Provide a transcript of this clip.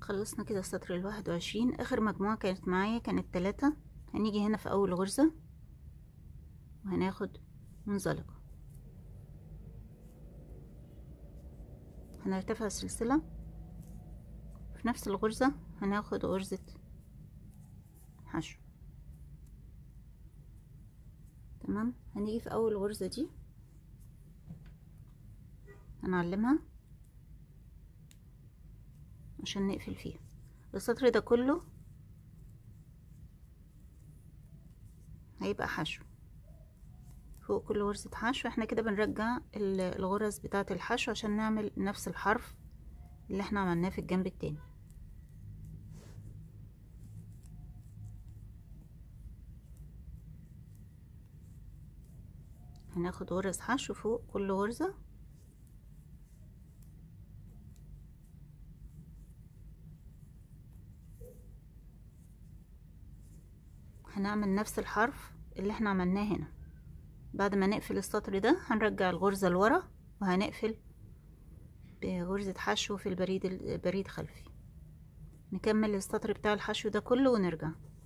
خلصنا كده السطر الواحد وعشرين اخر مجموعة كانت معايا كانت تلاتة هنيجي هنا في اول غرزة وهناخد منزلقة هنرتفع السلسلة في نفس الغرزة هناخد غرزة حشو تمام هنيجي في اول غرزة دي هنعلمها عشان نقفل فيها السطر ده كله هيبقى حشو فوق كل غرزة حشو احنا كده بنرجع الغرز بتاعة الحشو عشان نعمل نفس الحرف اللي احنا عملناه في الجنب التاني هناخد غرز حشو فوق كل غرزة هنعمل نفس الحرف اللي احنا عملناه هنا بعد ما نقفل السطر ده هنرجع الغرزة لورا وهنقفل بغرزة حشو في البريد البريد خلفي نكمل السطر بتاع الحشو ده كله ونرجع